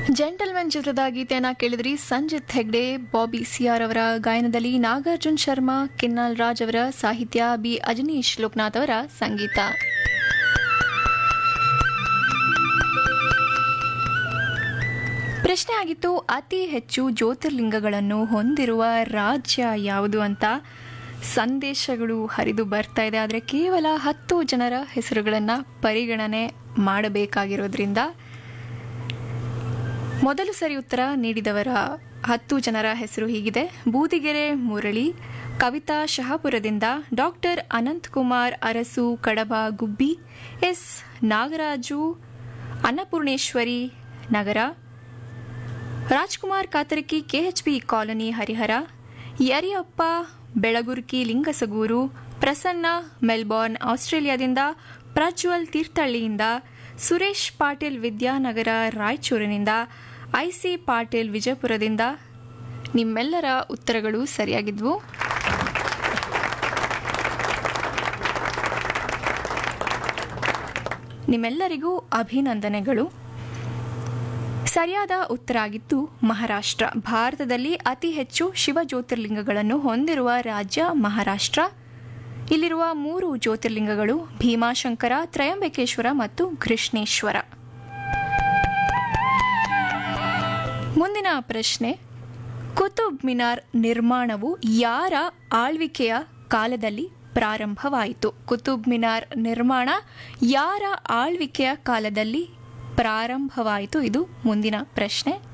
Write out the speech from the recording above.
gentlemen ಚಿತ್ರದ ಗೀತೆಯನ್ನ ಕೇಳಿದ್ರಿ ಸಂಜಿತ್ ಹೆಗ್ಡೆ ಬಾಬಿ ಸಿಆರ್ ಅವರ ಗಾಯನದಲ್ಲಿ ನಾಗಾರ್ಜುನ್ ಶರ್ಮಾ ಕಿನ್ನಾಲ್ ರಾಜ್ ಅವರ ಸಾಹಿತ್ಯ ಬಿ ಅಜನೀಶ್ ಲೋಕನಾಥ್ ಅವರ ಸಂಗೀತ ಪ್ರಶ್ನೆ ಆಗಿತ್ತು ಅತಿ ಹೆಚ್ಚು ಜ್ಯೋತಿರ್ಲಿಂಗಗಳನ್ನು ಹೊಂದಿರುವ ರಾಜ್ಯ ಯಾವುದು ಅಂತ ಸಂದೇಶಗಳು ಹರಿದು ಬರ್ತಾ ಇದೆ ಆದರೆ ಕೇವಲ ಹತ್ತು ಜನರ ಹೆಸರುಗಳನ್ನು ಪರಿಗಣನೆ ಮಾಡಬೇಕಾಗಿರೋದ್ರಿಂದ ಮೊದಲು ಸರಿ ಉತ್ತರ ನೀಡಿದವರ ಹತ್ತು ಜನರ ಹೆಸರು ಹೀಗಿದೆ ಬೂದಿಗೆರೆ ಮುರಳಿ ಕವಿತಾ ಶಹಾಪುರದಿಂದ doctor Ananthakumar Arasu Kadaba Gubbi S Nagaraju Annapoorneshwari Nagar Rajkumar Kataraki KHB colony Harihara Yariyappa Belagurki Lingasugur Prasanna Melbourne ಆಸ್ಟ್ರೇಲಿಯಾದಿಂದ ಪ್ರಜ್ವಲ್ ತೀರ್ಥಹಳ್ಳಿಯಿಂದ ಸುರೇಶ್ ಪಾಟೀಲ್ ವಿದ್ಯಾನಗರ ರಾಯಚೂರಿನಿಂದ ಐಸಿ ಪಾಟೀಲ್ ವಿಜಯಪುರದಿಂದ ನಿಮ್ಮೆಲ್ಲರ ಉತ್ತರಗಳು ಸರಿಯಾಗಿದ್ವು ನಿಮ್ಮೆಲ್ಲರಿಗೂ ಅಭಿನಂದನೆಗಳು ಸರಿಯಾದ ಉತ್ತರ ಆಗಿತ್ತು ಮಹಾರಾಷ್ಟ್ರ ಭಾರತದಲ್ಲಿ ಅತಿ ಹೆಚ್ಚು ಶಿವ ಜ್ಯೋತಿರ್ಲಿಂಗಗಳನ್ನು ಹೊಂದಿರುವ ರಾಜ್ಯ ಮಹಾರಾಷ್ಟ್ರ ಇಲ್ಲಿರುವ ಮೂರು ಜ್ಯೋತಿರ್ಲಿಂಗಗಳು ಭೀಮಾಶಂಕರ ತ್ರಯಂಬಕೇಶ್ವರ ಮತ್ತು ಕೃಷ್ಣೇಶ್ವರ ಮುಂದಿನ ಪ್ರಶ್ನೆ ಕುತುಬ್ ಮಿನಾರ್ ನಿರ್ಮಾಣವು ಯಾರ ಆಳ್ವಿಕೆಯ ಕಾಲದಲ್ಲಿ ಪ್ರಾರಂಭವಾಯಿತು ಕುತುಬ್ ಮಿನಾರ್ ನಿರ್ಮಾಣ ಯಾರ ಆಳ್ವಿಕೆಯ ಕಾಲದಲ್ಲಿ ಪ್ರಾರಂಭವಾಯಿತು ಇದು ಮುಂದಿನ ಪ್ರಶ್ನೆ